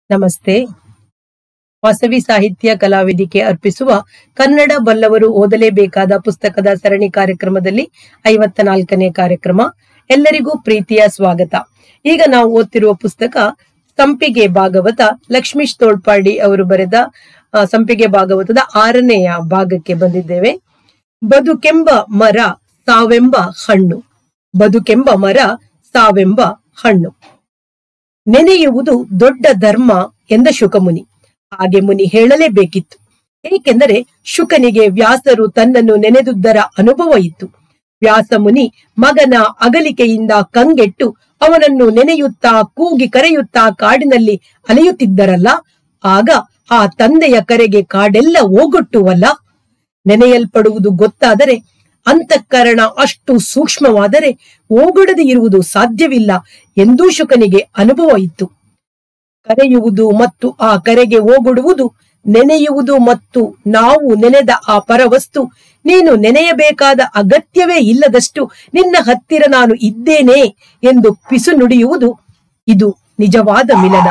ನಮಸ್ತೆ ವಾಸವಿ ಸಾಹಿತ್ಯ ಕಲಾವೇದಿಕೆ ಅರ್ಪಿಸುವ ಕನ್ನಡ ಬಲ್ಲವರು ಓದಲೇಬೇಕಾದ ಪುಸ್ತಕದ ಸರಣಿ ಕಾರ್ಯಕ್ರಮದಲ್ಲಿ ಐವತ್ತ ನಾಲ್ಕನೇ ಕಾರ್ಯಕ್ರಮ ಎಲ್ಲರಿಗೂ ಪ್ರೀತಿಯ ಸ್ವಾಗತ ಈಗ ನಾವು ಓದ್ತಿರುವ ಪುಸ್ತಕ ಸಂಪಿಗೆ ಭಾಗವತ ಲಕ್ಷ್ಮೀಶ್ ತೋಳ್ಪಾಡಿ ಅವರು ಬರೆದ ಆ, ಸಂಪಿಗೆ ಭಾಗವತದ ಆರನೆಯ ಭಾಗಕ್ಕೆ ಬಂದಿದ್ದೇವೆ ಬದುಕೆಂಬ ಮರ ಸಾವೆಂಬ ಹಣ್ಣು ಬದುಕೆಂಬ ಮರ ಸಾವೆಂಬ ಹಣ್ಣು ನೆನೆಯುವುದು ದೊಡ್ಡ ಧರ್ಮ ಎಂದ ಶುಕಮುನಿ ಹಾಗೆ ಮುನಿ ಹೇಳಲೇಬೇಕಿತ್ತು ಏಕೆಂದರೆ ಶುಕನಿಗೆ ವ್ಯಾಸರು ತನ್ನನ್ನು ನೆನೆದುದರ ಅನುಭವ ಇತ್ತು ವ್ಯಾಸ ಮುನಿ ಮಗನ ಅಗಲಿಕೆಯಿಂದ ಕಂಗೆಟ್ಟು ಅವನನ್ನು ನೆನೆಯುತ್ತಾ ಕೂಗಿ ಕರೆಯುತ್ತಾ ಕಾಡಿನಲ್ಲಿ ಅಲೆಯುತ್ತಿದ್ದರಲ್ಲ ಆಗ ಆ ತಂದೆಯ ಕರೆಗೆ ಕಾಡೆಲ್ಲ ಓಗೊಟ್ಟುವಲ್ಲ ನೆನೆಯಲ್ಪಡುವುದು ಗೊತ್ತಾದರೆ ಅಂತಃಕರಣ ಅಷ್ಟು ಸೂಕ್ಷ್ಮವಾದರೆ ಓಗೊಡದೆ ಇರುವುದು ಸಾಧ್ಯವಿಲ್ಲ ಎಂದೂ ಶುಕನಿಗೆ ಅನುಭವ ಇತ್ತು ಕರೆಯುವುದು ಮತ್ತು ಆ ಕರೆಗೆ ಓಗೊಡುವುದು ನೆನೆಯುವುದು ಮತ್ತು ನಾವು ನೆನೆದ ಆ ಪರವಸ್ತು ನೀನು ನೆನೆಯಬೇಕಾದ ಅಗತ್ಯವೇ ಇಲ್ಲದಷ್ಟು ನಿನ್ನ ಹತ್ತಿರ ನಾನು ಇದ್ದೇನೆ ಎಂದು ಪಿಸು ನುಡಿಯುವುದು ಇದು ನಿಜವಾದ ಮಿಲನ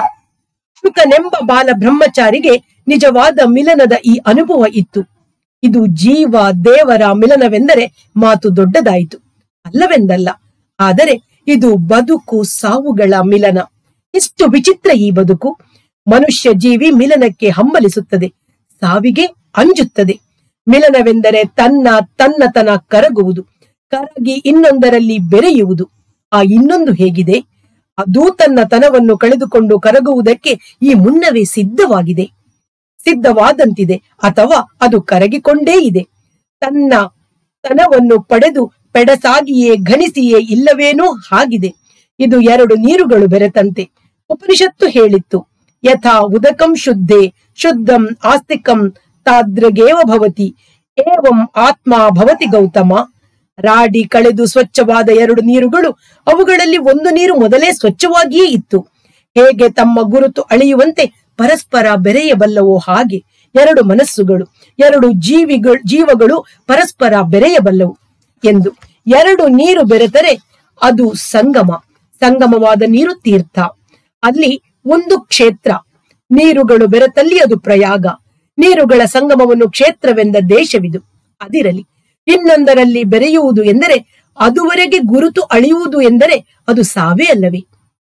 ಶುಕನೆಂಬ ಬಾಲ ಬ್ರಹ್ಮಚಾರಿಗೆ ನಿಜವಾದ ಮಿಲನದ ಈ ಅನುಭವ ಇತ್ತು ಇದು ಜೀವ ದೇವರ ಮಿಲನವೆಂದರೆ ಮಾತು ದೊಡ್ಡದಾಯಿತು ಅಲ್ಲವೆಂದಲ್ಲ ಆದರೆ ಇದು ಬದುಕು ಸಾವುಗಳ ಮಿಲನ ಎಷ್ಟು ವಿಚಿತ್ರ ಈ ಬದುಕು ಮನುಷ್ಯ ಜೀವಿ ಮಿಲನಕ್ಕೆ ಹಂಬಲಿಸುತ್ತದೆ ಸಾವಿಗೆ ಅಂಜುತ್ತದೆ ಮಿಲನವೆಂದರೆ ತನ್ನ ತನ್ನತನ ಕರಗುವುದು ಕರಗಿ ಇನ್ನೊಂದರಲ್ಲಿ ಬೆರೆಯುವುದು ಆ ಇನ್ನೊಂದು ಹೇಗಿದೆ ಅದೂ ತನ್ನ ತನವನ್ನು ಕಳೆದುಕೊಂಡು ಕರಗುವುದಕ್ಕೆ ಈ ಮುನ್ನವೇ ಸಿದ್ಧವಾಗಿದೆ ಸಿದ್ಧವಾದಂತಿದೆ ಅಥವಾ ಅದು ಕರಗಿಕೊಂಡೇ ಇದೆ ತನ್ನ ತನವನ್ನು ಪಡೆದು ಪೆಡಸಾಗಿಯೇ ಘನಿಸಿಯೇ ಇಲ್ಲವೇನೋ ಹಾಗಿದೆ ಇದು ಎರಡು ನೀರುಗಳು ಬೆರೆತಂತೆ ಉಪನಿಷತ್ತು ಹೇಳಿತ್ತು ಯಥಾ ಉದಕಂ ಶುದ್ಧೆ ಶುದ್ಧಂ ಆಸ್ತಿಕಂ ತಾದ್ರಗೇವ ಭವತಿ ಏವಂ ಆತ್ಮ ಭವತಿ ಗೌತಮ ರಾಡಿ ಕಳೆದು ಸ್ವಚ್ಛವಾದ ಎರಡು ನೀರುಗಳು ಅವುಗಳಲ್ಲಿ ಒಂದು ನೀರು ಮೊದಲೇ ಸ್ವಚ್ಛವಾಗಿಯೇ ಇತ್ತು ಹೇಗೆ ತಮ್ಮ ಗುರುತು ಅಳೆಯುವಂತೆ ಪರಸ್ಪರ ಬೆರೆಯಬಲ್ಲವೋ ಹಾಗೆ ಎರಡು ಮನಸ್ಸುಗಳು ಎರಡು ಜೀವಿಗಳು ಜೀವಗಳು ಪರಸ್ಪರ ಬೆರೆಯಬಲ್ಲವು ಎಂದು ಎರಡು ನೀರು ಬೆರೆತರೆ ಅದು ಸಂಗಮ ಸಂಗಮವಾದ ನೀರು ತೀರ್ಥ ಅಲ್ಲಿ ಒಂದು ಕ್ಷೇತ್ರ ನೀರುಗಳು ಬೆರೆತಲ್ಲಿ ಅದು ಪ್ರಯಾಗ ನೀರುಗಳ ಸಂಗಮವನ್ನು ಕ್ಷೇತ್ರವೆಂದ ದೇಶವಿದು ಅದಿರಲಿ ಇನ್ನೊಂದರಲ್ಲಿ ಬೆರೆಯುವುದು ಎಂದರೆ ಅದುವರೆಗೆ ಗುರುತು ಅಳಿಯುವುದು ಎಂದರೆ ಅದು ಸಾವೇ ಅಲ್ಲವೇ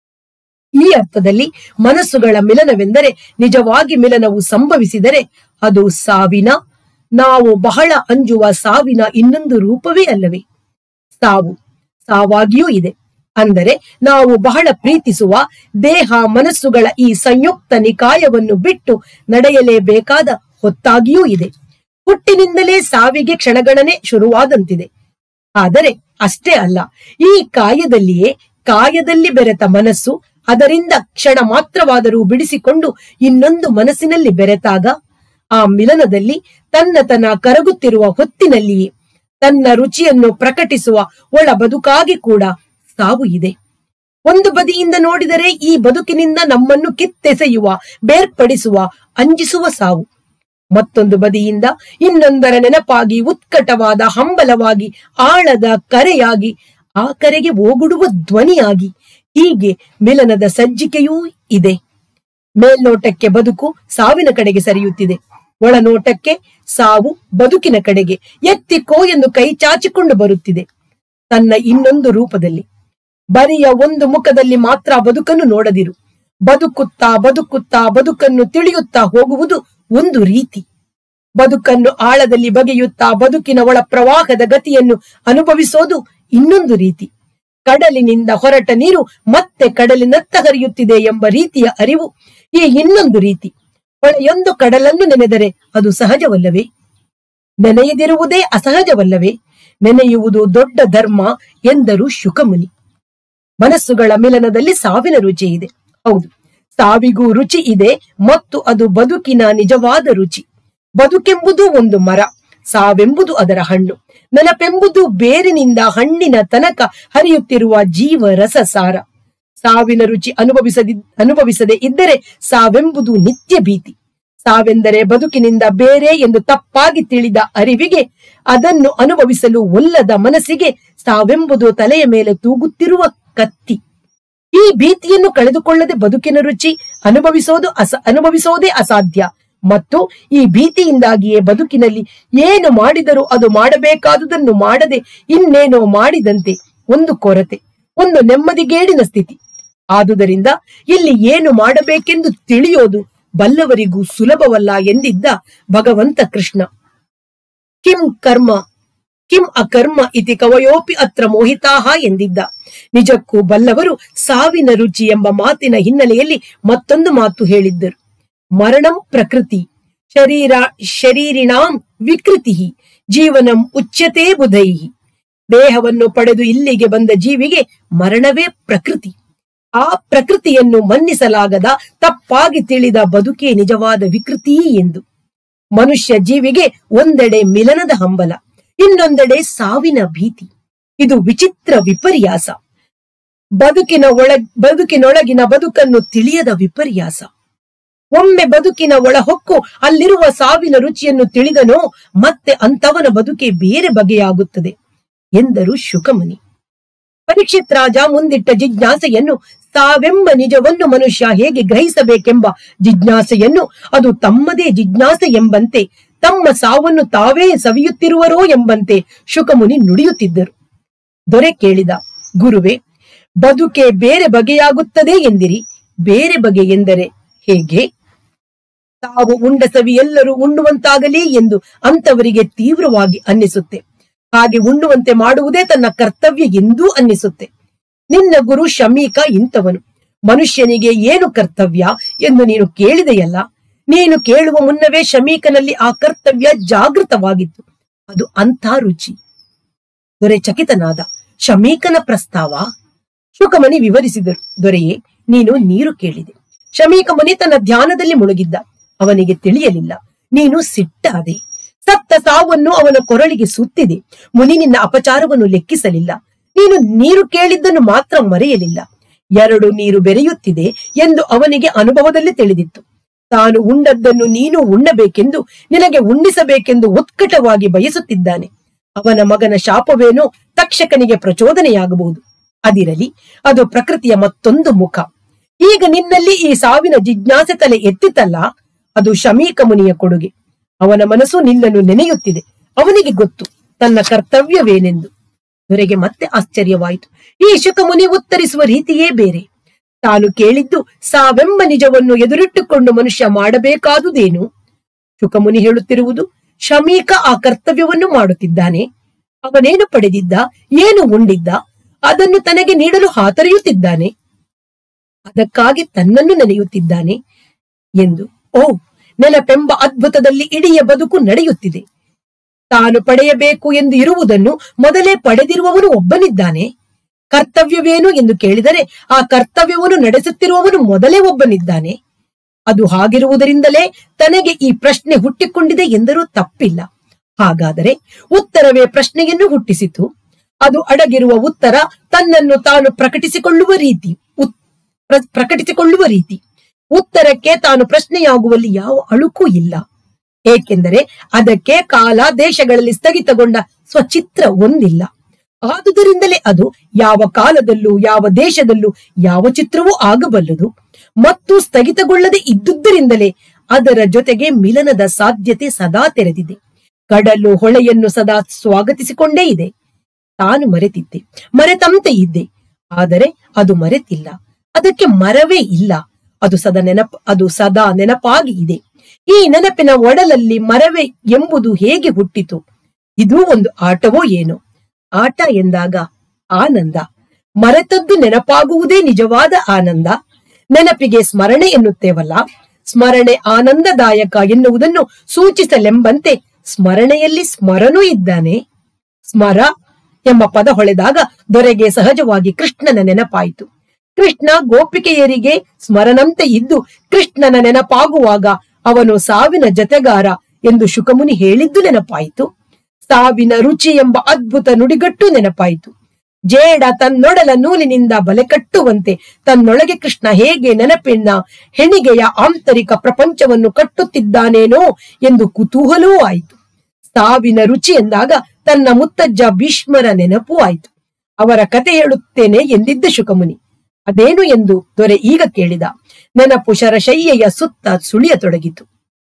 ಈ ಅರ್ಥದಲ್ಲಿ ಮನಸ್ಸುಗಳ ಮಿಲನವೆಂದರೆ ನಿಜವಾಗಿ ಮಿಲನವು ಸಂಭವಿಸಿದರೆ ಅದು ಸಾವಿನ ನಾವು ಬಹಳ ಅಂಜುವ ಸಾವಿನ ಇನ್ನೊಂದು ರೂಪವೇ ಅಲ್ಲವೇ ಸಾವು ಸಾವಾಗಿಯೂ ಇದೆ ಅಂದರೆ ನಾವು ಬಹಳ ಪ್ರೀತಿಸುವ ದೇಹ ಮನಸ್ಸುಗಳ ಈ ಸಂಯುಕ್ತ ನಿಕಾಯವನ್ನು ಬಿಟ್ಟು ನಡೆಯಲೇಬೇಕಾದ ಹೊತ್ತಾಗಿಯೂ ಇದೆ ಹುಟ್ಟಿನಿಂದಲೇ ಸಾವಿಗೆ ಕ್ಷಣಗಣನೆ ಶುರುವಾದಂತಿದೆ ಆದರೆ ಅಷ್ಟೇ ಅಲ್ಲ ಈ ಕಾಯದಲ್ಲಿಯೇ ಕಾಯದಲ್ಲಿ ಬೆರೆತ ಮನಸ್ಸು ಅದರಿಂದ ಕ್ಷಣ ಮಾತ್ರವಾದರೂ ಬಿಡಿಸಿಕೊಂಡು ಇನ್ನೊಂದು ಮನಸ್ಸಿನಲ್ಲಿ ಬೆರೆತಾಗ ಆ ಮಿಲನದಲ್ಲಿ ತನ್ನತನ ಕರಗುತ್ತಿರುವ ಹೊತ್ತಿನಲ್ಲಿಯೇ ತನ್ನ ರುಚಿಯನ್ನು ಪ್ರಕಟಿಸುವ ಒಳ ಬದುಕಾಗಿ ಕೂಡ ಸಾವು ಇದೆ ಒಂದು ಬದಿಯಿಂದ ನೋಡಿದರೆ ಈ ಬದುಕಿನಿಂದ ನಮ್ಮನ್ನು ಕಿತ್ತೆಸೆಯುವ ಬೇರ್ಪಡಿಸುವ ಅಂಜಿಸುವ ಸಾವು ಮತ್ತೊಂದು ಬದಿಯಿಂದ ಇನ್ನೊಂದರ ನೆನಪಾಗಿ ಉತ್ಕಟವಾದ ಹಂಬಲವಾಗಿ ಆಳದ ಕರೆಯಾಗಿ ಆ ಕರೆಗೆ ಓಗುಡುವ ಧ್ವನಿಯಾಗಿ ಹೀಗೆ ಮಿಲನದ ಸಜ್ಜಿಕೆಯೂ ಇದೆ ಮೇಲ್ನೋಟಕ್ಕೆ ಬದುಕು ಸಾವಿನ ಕಡೆಗೆ ಸರಿಯುತ್ತಿದೆ ಒಳನೋಟಕ್ಕೆ ಸಾವು ಬದುಕಿನ ಕಡೆಗೆ ಎತ್ತಿಕೋ ಎಂದು ಕೈ ಚಾಚಿಕೊಂಡು ಬರುತ್ತಿದೆ ತನ್ನ ಇನ್ನೊಂದು ರೂಪದಲ್ಲಿ ಬರಿಯ ಒಂದು ಮುಖದಲ್ಲಿ ಮಾತ್ರ ಬದುಕನ್ನು ನೋಡದಿರು ಬದುಕುತ್ತಾ ಬದುಕುತ್ತಾ ಬದುಕನ್ನು ತಿಳಿಯುತ್ತಾ ಹೋಗುವುದು ಒಂದು ರೀತಿ ಬದುಕನ್ನು ಆಳದಲ್ಲಿ ಬಗೆಯುತ್ತಾ ಬದುಕಿನ ಒಳ ಪ್ರವಾಹದ ಗತಿಯನ್ನು ಅನುಭವಿಸೋದು ಇನ್ನೊಂದು ರೀತಿ ಕಡಲಿನಿಂದ ಹೊರಟ ನೀರು ಮತ್ತೆ ಕಡಲಿನತ್ತ ಹರಿಯುತ್ತಿದೆ ಎಂಬ ರೀತಿಯ ಅರಿವು ಈ ಇನ್ನೊಂದು ರೀತಿ ಹೊಳೆಯೊಂದು ಕಡಲನ್ನು ನೆನೆದರೆ ಅದು ಸಹಜವಲ್ಲವೇ ನೆನೆಯದಿರುವುದೇ ಅಸಹಜವಲ್ಲವೇ ನೆನೆಯುವುದು ದೊಡ್ಡ ಧರ್ಮ ಎಂದರು ಶುಕಮುನಿ ಮನಸ್ಸುಗಳ ಮಿಲನದಲ್ಲಿ ಸಾವಿನ ರುಚಿ ಇದೆ ಹೌದು ಸಾವಿಗೂ ರುಚಿ ಇದೆ ಮತ್ತು ಅದು ಬದುಕಿನ ನಿಜವಾದ ರುಚಿ ಬದುಕೆಂಬುದು ಒಂದು ಮರ ಸಾವೆಂಬುದು ಅದರ ಹಣ್ಣು ನೆನಪೆಂಬುದು ಬೇರಿನಿಂದ ಹಣ್ಣಿನ ತನಕ ಹರಿಯುತ್ತಿರುವ ಜೀವ ರಸ ಸಾರ ಸಾವಿನ ರುಚಿ ಅನುಭವಿಸದಿ ಅನುಭವಿಸದೆ ಇದ್ದರೆ ಸಾವೆಂಬುದು ನಿತ್ಯ ಭೀತಿ ಸಾವೆಂದರೆ ಬದುಕಿನಿಂದ ಬೇರೆ ಎಂದು ತಪ್ಪಾಗಿ ತಿಳಿದ ಅರಿವಿಗೆ ಅದನ್ನು ಅನುಭವಿಸಲು ಒಲ್ಲದ ಮನಸ್ಸಿಗೆ ಸಾವೆಂಬುದು ತಲೆಯ ಮೇಲೆ ತೂಗುತ್ತಿರುವ ಕತ್ತಿ ಈ ಭೀತಿಯನ್ನು ಕಳೆದುಕೊಳ್ಳದೆ ಬದುಕಿನ ರುಚಿ ಅನುಭವಿಸೋದು ಅಸ ಅನುಭವಿಸೋದೇ ಅಸಾಧ್ಯ ಮತ್ತು ಈ ಭೀತಿಯಿಂದಾಗಿಯೇ ಬದುಕಿನಲ್ಲಿ ಏನು ಮಾಡಿದರೂ ಅದು ಮಾಡಬೇಕಾದುದನ್ನು ಮಾಡದೆ ಇನ್ನೇನೋ ಮಾಡಿದಂತೆ ಒಂದು ಕೊರತೆ ಒಂದು ನೆಮ್ಮದಿಗೇಡಿನ ಸ್ಥಿತಿ ಆದುದರಿಂದ ಇಲ್ಲಿ ಏನು ಮಾಡಬೇಕೆಂದು ತಿಳಿಯೋದು ಬಲ್ಲವರಿಗೂ ಸುಲಭವಲ್ಲ ಎಂದಿದ್ದ ಭಗವಂತ ಕೃಷ್ಣ ಕಿಂ ಕರ್ಮ ಕಿಂ ಅಕರ್ಮ ಇತಿ ಕವಯೋಪಿ ಅತ್ರ ಮೋಹಿತಾಹ ಎಂದಿದ್ದ ನಿಜಕ್ಕೂ ಬಲ್ಲವರು ಸಾವಿನ ರುಚಿ ಎಂಬ ಮಾತಿನ ಹಿನ್ನೆಲೆಯಲ್ಲಿ ಮತ್ತೊಂದು ಮಾತು ಹೇಳಿದ್ದರು ಮರಣಂ ಪ್ರಕೃತಿ ಶರೀರ ಶರೀರಿಣಾಂ ವಿಕೃತಿ ಜೀವನಂ ಉಚ್ಯತೆ ಬುಧೈ ದೇಹವನ್ನು ಪಡೆದು ಇಲ್ಲಿಗೆ ಬಂದ ಜೀವಿಗೆ ಮರಣವೇ ಪ್ರಕೃತಿ ಆ ಪ್ರಕೃತಿಯನ್ನು ಮನ್ನಿಸಲಾಗದ ತಪ್ಪಾಗಿ ತಿಳಿದ ಬದುಕೇ ನಿಜವಾದ ವಿಕೃತಿ ಎಂದು ಮನುಷ್ಯ ಜೀವಿಗೆ ಒಂದೆಡೆ ಮಿಲನದ ಹಂಬಲ ಇನ್ನೊಂದೆಡೆ ಸಾವಿನ ಭೀತಿ ಇದು ವಿಚಿತ್ರ ವಿಪರ್ಯಾಸ ಬದುಕಿನ ಒಳ ಬದುಕಿನೊಳಗಿನ ಬದುಕನ್ನು ತಿಳಿಯದ ವಿಪರ್ಯಾಸ ಒಮ್ಮೆ ಬದುಕಿನ ಒಳಹೊಕ್ಕು ಅಲ್ಲಿರುವ ಸಾವಿನ ರುಚಿಯನ್ನು ತಿಳಿದನೋ ಮತ್ತೆ ಅಂತವನ ಬದುಕೆ ಬೇರೆ ಬಗೆಯಾಗುತ್ತದೆ ಎಂದರು ಶುಕಮುನಿ ಪರೀಕ್ಷಿತ್ ರಾಜ ಮುಂದಿಟ್ಟ ಜಿಜ್ಞಾಸೆಯನ್ನು ತಾವೆಂಬ ನಿಜವನ್ನು ಮನುಷ್ಯ ಹೇಗೆ ಗ್ರಹಿಸಬೇಕೆಂಬ ಜಿಜ್ಞಾಸೆಯನ್ನು ಅದು ತಮ್ಮದೇ ಜಿಜ್ಞಾಸೆ ಎಂಬಂತೆ ತಮ್ಮ ಸಾವನ್ನು ತಾವೇ ಸವಿಯುತ್ತಿರುವರೋ ಎಂಬಂತೆ ಶುಕಮುನಿ ನುಡಿಯುತ್ತಿದ್ದರು ದೊರೆ ಕೇಳಿದ ಗುರುವೆ ಬದುಕೆ ಬೇರೆ ಬಗೆಯಾಗುತ್ತದೆ ಎಂದಿರಿ ಬೇರೆ ಬಗೆ ಎಂದರೆ ಹೇಗೆ ತಾವು ಉಂಡ ಸವಿ ಎಲ್ಲರೂ ಉಣ್ಣುವಂತಾಗಲಿ ಎಂದು ಅಂತವರಿಗೆ ತೀವ್ರವಾಗಿ ಅನ್ನಿಸುತ್ತೆ ಹಾಗೆ ಉಣ್ಣುವಂತೆ ಮಾಡುವುದೇ ತನ್ನ ಕರ್ತವ್ಯ ಎಂದೂ ಅನ್ನಿಸುತ್ತೆ ನಿನ್ನ ಗುರು ಶಮೀಕ ಇಂಥವನು ಮನುಷ್ಯನಿಗೆ ಏನು ಕರ್ತವ್ಯ ಎಂದು ನೀನು ಕೇಳಿದೆಯಲ್ಲ ನೀನು ಕೇಳುವ ಮುನ್ನವೇ ಶಮೀಕನಲ್ಲಿ ಆ ಕರ್ತವ್ಯ ಜಾಗೃತವಾಗಿತ್ತು ಅದು ಅಂಥ ರುಚಿ ದೊರೆ ಚಕಿತನಾದ ಶಮೀಕನ ಪ್ರಸ್ತಾವ ಶುಕಮನಿ ವಿವರಿಸಿದರು ದೊರೆಯೇ ನೀನು ನೀರು ಕೇಳಿದೆ ಶಮೀಕ ಮುನಿ ತನ್ನ ಧ್ಯಾನದಲ್ಲಿ ಮುಳುಗಿದ್ದ ಅವನಿಗೆ ತಿಳಿಯಲಿಲ್ಲ ನೀನು ಸಿಟ್ಟಾದೆ ಸತ್ತ ಸಾವನ್ನು ಅವನ ಕೊರಳಿಗೆ ಸುತ್ತಿದೆ ಮುನಿ ನಿನ್ನ ಅಪಚಾರವನ್ನು ಲೆಕ್ಕಿಸಲಿಲ್ಲ ನೀನು ನೀರು ಕೇಳಿದ್ದನ್ನು ಮಾತ್ರ ಮರೆಯಲಿಲ್ಲ ಎರಡು ನೀರು ಬೆರೆಯುತ್ತಿದೆ ಎಂದು ಅವನಿಗೆ ಅನುಭವದಲ್ಲಿ ತಿಳಿದಿತ್ತು ತಾನು ಉಂಡದ್ದನ್ನು ನೀನು ಉಣ್ಣಬೇಕೆಂದು ನಿನಗೆ ಉಣ್ಣಿಸಬೇಕೆಂದು ಉತ್ಕಟವಾಗಿ ಬಯಸುತ್ತಿದ್ದಾನೆ ಅವನ ಮಗನ ಶಾಪವೇನೋ ತಕ್ಷಕನಿಗೆ ಪ್ರಚೋದನೆಯಾಗಬಹುದು ಅದಿರಲಿ ಅದು ಪ್ರಕೃತಿಯ ಮತ್ತೊಂದು ಮುಖ ಈಗ ನಿನ್ನಲ್ಲಿ ಈ ಸಾವಿನ ಜಿಜ್ಞಾಸೆ ತಲೆ ಎತ್ತಿತಲ್ಲ ಅದು ಶಮೀಕ ಮುನಿಯ ಕೊಡುಗೆ ಅವನ ಮನಸ್ಸು ನಿನ್ನನ್ನು ನೆನೆಯುತ್ತಿದೆ ಅವನಿಗೆ ಗೊತ್ತು ತನ್ನ ಕರ್ತವ್ಯವೇನೆಂದು ದೊರೆಗೆ ಮತ್ತೆ ಆಶ್ಚರ್ಯವಾಯಿತು ಈ ಶುಕಮುನಿ ಉತ್ತರಿಸುವ ರೀತಿಯೇ ಬೇರೆ ತಾನು ಕೇಳಿದ್ದು ಸಾವೆಂಬ ನಿಜವನ್ನು ಎದುರಿಟ್ಟುಕೊಂಡು ಮನುಷ್ಯ ಮಾಡಬೇಕಾದುದೇನು ಶುಕಮುನಿ ಹೇಳುತ್ತಿರುವುದು ಶಮೀಕ ಆ ಕರ್ತವ್ಯವನ್ನು ಮಾಡುತ್ತಿದ್ದಾನೆ ಅವನೇನು ಪಡೆದಿದ್ದ ಏನು ಉಂಡಿದ್ದ ಅದನ್ನು ತನಗೆ ನೀಡಲು ಹಾತೊರೆಯುತ್ತಿದ್ದಾನೆ ಅದಕ್ಕಾಗಿ ತನ್ನನ್ನು ನೆನೆಯುತ್ತಿದ್ದಾನೆ ಎಂದು ಓ ನೆನಪೆಂಬ ಅದ್ಭುತದಲ್ಲಿ ಇಡೀ ಬದುಕು ನಡೆಯುತ್ತಿದೆ ತಾನು ಪಡೆಯಬೇಕು ಎಂದು ಇರುವುದನ್ನು ಮೊದಲೇ ಪಡೆದಿರುವವನು ಒಬ್ಬನಿದ್ದಾನೆ ಕರ್ತವ್ಯವೇನು ಎಂದು ಕೇಳಿದರೆ ಆ ಕರ್ತವ್ಯವನ್ನು ನಡೆಸುತ್ತಿರುವವನು ಮೊದಲೇ ಒಬ್ಬನಿದ್ದಾನೆ ಅದು ಹಾಗಿರುವುದರಿಂದಲೇ ತನಗೆ ಈ ಪ್ರಶ್ನೆ ಹುಟ್ಟಿಕೊಂಡಿದೆ ಎಂದರೂ ತಪ್ಪಿಲ್ಲ ಹಾಗಾದರೆ ಉತ್ತರವೇ ಪ್ರಶ್ನೆಯನ್ನು ಹುಟ್ಟಿಸಿತು ಅದು ಅಡಗಿರುವ ಉತ್ತರ ತನ್ನನ್ನು ತಾನು ಪ್ರಕಟಿಸಿಕೊಳ್ಳುವ ರೀತಿ ಉತ್- ಪ್ರ- ಪ್ರಕಟಿಸಿಕೊಳ್ಳುವ ರೀತಿ ಉತ್ತರಕ್ಕೆ ತಾನು ಪ್ರಶ್ನೆಯಾಗುವಲ್ಲಿ ಯಾವ ಅಳುಕೂ ಇಲ್ಲ ಏಕೆಂದರೆ ಅದಕ್ಕೆ ಕಾಲ ದೇಶಗಳಲ್ಲಿ ಸ್ಥಗಿತಗೊಂಡ ಸ್ವಚಿತ್ರ ಒಂದಿಲ್ಲ ಆದುದರಿಂದಲೇ ಅದು ಯಾವ ಕಾಲದಲ್ಲೂ ಯಾವ ದೇಶದಲ್ಲೂ ಯಾವ ಚಿತ್ರವೂ ಆಗಬಲ್ಲದು ಮತ್ತು ಸ್ಥಗಿತಗೊಳ್ಳದೆ ಇದ್ದುದರಿಂದಲೇ ಅದರ ಜೊತೆಗೆ ಮಿಲನದ ಸಾಧ್ಯತೆ ಸದಾ ತೆರೆದಿದೆ ಕಡಲು ಹೊಳೆಯನ್ನು ಸದಾ ಸ್ವಾಗತಿಸಿಕೊಂಡೇ ಇದೆ ತಾನು ಮರೆತಿದ್ದೆ ಮರೆತಂತೆ ಇದ್ದೆ ಆದರೆ ಅದು ಮರೆತಿಲ್ಲ ಅದಕ್ಕೆ ಮರವೇ ಇಲ್ಲ ಅದು ಸದಾ ನೆನಪು ಅದು ಸದಾ ನೆನಪಾಗಿ ಇದೆ ಈ ನೆನಪಿನ ಒಡಲಲ್ಲಿ ಮರವೇ ಎಂಬುದು ಹೇಗೆ ಹುಟ್ಟಿತು ಇದೂ ಒಂದು ಆಟವೋ ಏನೋ ಆಟ ಎಂದಾಗ ಆನಂದ ಮರೆತದ್ದು ನೆನಪಾಗುವುದೇ ನಿಜವಾದ ಆನಂದ ನೆನಪಿಗೆ ಸ್ಮರಣೆ ಎನ್ನುತ್ತೇವಲ್ಲ ಸ್ಮರಣೆ ಆನಂದದಾಯಕ ಎನ್ನುವುದನ್ನು ಸೂಚಿಸಲೆಂಬಂತೆ ಸ್ಮರಣೆಯಲ್ಲಿ ಸ್ಮರನೂ ಇದ್ದಾನೆ ಸ್ಮರ ಎಂಬ ಪದ ಹೊಳೆದಾಗ ದೊರೆಗೆ ಸಹಜವಾಗಿ ಕೃಷ್ಣನ ನೆನಪಾಯಿತು ಕೃಷ್ಣ ಗೋಪಿಕೆಯರಿಗೆ ಸ್ಮರಣಂತೆ ಇದ್ದು ಕೃಷ್ಣನ ನೆನಪಾಗುವಾಗ ಅವನು ಸಾವಿನ ಜತೆಗಾರ ಎಂದು ಶುಕಮುನಿ ಹೇಳಿದ್ದು ನೆನಪಾಯಿತು ಸಾವಿನ ರುಚಿ ಎಂಬ ಅದ್ಭುತ ನುಡಿಗಟ್ಟು ನೆನಪಾಯಿತು ಜೇಡ ತನ್ನೊಡಲ ನೂಲಿನಿಂದ ಬಲೆ ಕಟ್ಟುವಂತೆ ತನ್ನೊಳಗೆ ಕೃಷ್ಣ ಹೇಗೆ ನೆನಪಿನ ಹೆಣಿಗೆಯ ಆಂತರಿಕ ಪ್ರಪಂಚವನ್ನು ಕಟ್ಟುತ್ತಿದ್ದಾನೇನೋ ಎಂದು ಕುತೂಹಲವೂ ಆಯಿತು ಸಾವಿನ ರುಚಿ ಎಂದಾಗ ತನ್ನ ಮುತ್ತಜ್ಜ ಭೀಷ್ಮರ ನೆನಪೂ ಆಯಿತು ಅವರ ಕತೆ ಹೇಳುತ್ತೇನೆ ಎಂದಿದ್ದ ಶುಕಮುನಿ ಅದೇನು ಎಂದು ದೊರೆ ಈಗ ಕೇಳಿದ ನೆನಪು ಶರಶಯ್ಯೆಯ ಸುತ್ತ ಸುಳಿಯತೊಡಗಿತು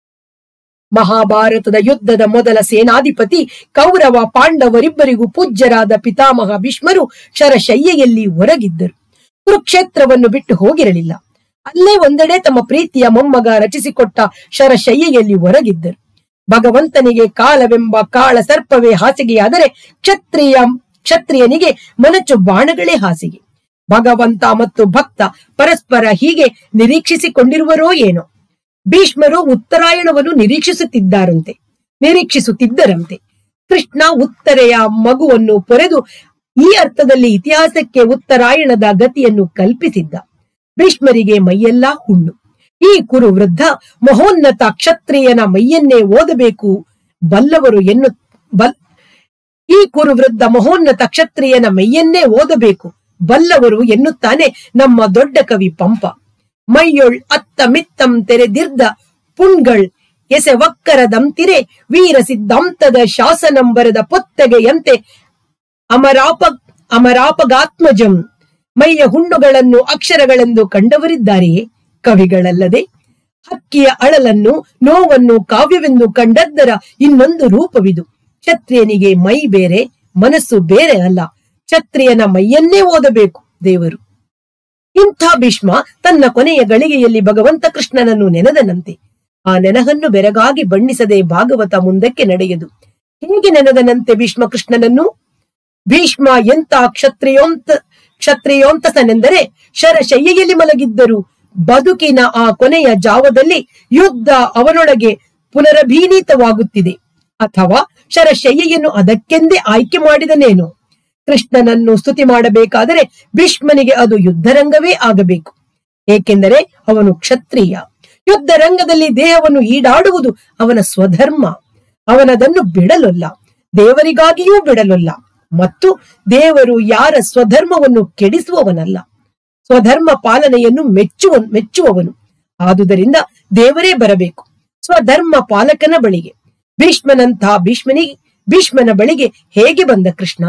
ಮಹಾಭಾರತದ ಯುದ್ಧದ ಮೊದಲ ಸೇನಾಧಿಪತಿ ಕೌರವ ಪಾಂಡವರಿಬ್ಬರಿಗೂ ಪೂಜ್ಯರಾದ ಪಿತಾಮಹ ಭೀಷ್ಮರು ಶರಶಯ್ಯೆಯಲ್ಲಿ ಹೊರಗಿದ್ದರು ಕುರುಕ್ಷೇತ್ರವನ್ನು ಬಿಟ್ಟು ಹೋಗಿರಲಿಲ್ಲ ಅಲ್ಲೇ ಒಂದೆಡೆ ತಮ್ಮ ಪ್ರೀತಿಯ ಮೊಮ್ಮಗ ರಚಿಸಿಕೊಟ್ಟ ಶರಶಯ್ಯೆಯಲ್ಲಿ ಹೊರಗಿದ್ದರು ಭಗವಂತನಿಗೆ ಕಾಲವೆಂಬ ಕಾಳ ಸರ್ಪವೇ ಹಾಸಿಗೆಯಾದರೆ ಕ್ಷತ್ರಿಯ ಕ್ಷತ್ರಿಯನಿಗೆ ಮನಚು ಬಾಣಗಳೇ ಹಾಸಿಗೆ ಭಗವಂತ ಮತ್ತು ಭಕ್ತ ಪರಸ್ಪರ ಹೀಗೆ ನಿರೀಕ್ಷಿಸಿಕೊಂಡಿರುವರೋ ಏನೋ ಭೀಷ್ಮರು ಉತ್ತರಾಯಣವನ್ನು ನಿರೀಕ್ಷಿಸುತ್ತಿದ್ದಾರಂತೆ ನಿರೀಕ್ಷಿಸುತ್ತಿದ್ದರಂತೆ ಕೃಷ್ಣ ಉತ್ತರೆಯ ಮಗುವನ್ನು ಪೊರೆದು ಈ ಅರ್ಥದಲ್ಲಿ ಇತಿಹಾಸಕ್ಕೆ ಉತ್ತರಾಯಣದ ಗತಿಯನ್ನು ಕಲ್ಪಿಸಿದ್ದ ಭೀಷ್ಮರಿಗೆ ಮೈಯೆಲ್ಲಾ ಹುಣ್ಣು ಈ ಕುರು ವೃದ್ಧ ಮಹೋನ್ನತ ಕ್ಷತ್ರಿಯನ ಮೈಯನ್ನೇ ಓದಬೇಕು ಬಲ್ಲವರು ಎನ್ನು ಬಲ್ ಈ ಕುರು ವೃದ್ಧ ಮಹೋನ್ನತ ಕ್ಷತ್ರಿಯನ ಮೈಯನ್ನೇ ಓದಬೇಕು ಬಲ್ಲವರು ಎನ್ನುತ್ತಾನೆ ನಮ್ಮ ದೊಡ್ಡ ಕವಿ ಪಂಪ ಮೈಯೊಳ್ ಅತ್ತ ಮಿತ್ತಂ ತೆರೆದಿರ್ದ ಪುಣ್ಗಳ್ ಎಸೆವಕ್ಕರದಂತಿರೆ ವೀರ ಸಿದ್ಧಾಂತದ ಶಾಸನಂಬರದ ಪೊತ್ತಗೆಯಂತೆ ಅಮರಾಪ ಅಮರಾಪಗಾತ್ಮಜಂ ಮೈಯ ಹುಣ್ಣುಗಳನ್ನು ಅಕ್ಷರಗಳೆಂದು ಕಂಡವರಿದ್ದಾರೆಯೇ ಕವಿಗಳಲ್ಲದೆ ಹಕ್ಕಿಯ ಅಳಲನ್ನು ನೋವನ್ನು ಕಾವ್ಯವೆಂದು ಕಂಡದ್ದರ ಇನ್ನೊಂದು ರೂಪವಿದು ಕ್ಷತ್ರಿಯನಿಗೆ ಮೈ ಬೇರೆ ಮನಸ್ಸು ಬೇರೆ ಅಲ್ಲ ಕ್ಷತ್ರಿಯನ ಮೈಯನ್ನೇ ಓದಬೇಕು ದೇವರು ಇಂಥ ಭೀಷ್ಮ ತನ್ನ ಕೊನೆಯ ಗಳಿಗೆಯಲ್ಲಿ ಭಗವಂತ ಕೃಷ್ಣನನ್ನು ನೆನೆದನಂತೆ ಆ ನೆನಹನ್ನು ಬೆರಗಾಗಿ ಬಣ್ಣಿಸದೆ ಭಾಗವತ ಮುಂದಕ್ಕೆ ನಡೆಯದು ಹೇಗೆ ನೆನೆದನಂತೆ ಭೀಷ್ಮ ಕೃಷ್ಣನನ್ನು ಭೀಷ್ಮ ಎಂತ ಕ್ಷತ್ರಿಯೋಂತ ಕ್ಷತ್ರಿಯೋಂತಸನೆಂದರೆ ಶರಶಯ್ಯೆಯಲ್ಲಿ ಮಲಗಿದ್ದರು ಬದುಕಿನ ಆ ಕೊನೆಯ ಜಾವದಲ್ಲಿ ಯುದ್ಧ ಅವನೊಳಗೆ ಪುನರಭೀನೀತವಾಗುತ್ತಿದೆ ಅಥವಾ ಶರಶಯ್ಯೆಯನ್ನು ಅದಕ್ಕೆಂದೇ ಆಯ್ಕೆ ಮಾಡಿದನೇನು ಕೃಷ್ಣನನ್ನು ಸ್ತುತಿ ಮಾಡಬೇಕಾದರೆ ಭೀಷ್ಮನಿಗೆ ಅದು ಯುದ್ಧರಂಗವೇ ಆಗಬೇಕು ಏಕೆಂದರೆ ಅವನು ಕ್ಷತ್ರಿಯ ಯುದ್ಧ ರಂಗದಲ್ಲಿ ದೇಹವನ್ನು ಈಡಾಡುವುದು ಅವನ ಸ್ವಧರ್ಮ ಅವನದನ್ನು ಬಿಡಲೊಲ್ಲ ದೇವರಿಗಾಗಿಯೂ ಬಿಡಲೊಲ್ಲ ಮತ್ತು ದೇವರು ಯಾರ ಸ್ವಧರ್ಮವನ್ನು ಕೆಡಿಸುವವನಲ್ಲ ಸ್ವಧರ್ಮ ಪಾಲನೆಯನ್ನು ಮೆಚ್ಚುವ ಮೆಚ್ಚುವವನು ಆದುದರಿಂದ ದೇವರೇ ಬರಬೇಕು ಸ್ವಧರ್ಮ ಪಾಲಕನ ಬಳಿಗೆ ಭೀಷ್ಮನಂತಹ ಭೀಷ್ಮನಿಗೆ ಭೀಷ್ಮನ ಬಳಿಗೆ ಹೇಗೆ ಬಂದ ಕೃಷ್ಣ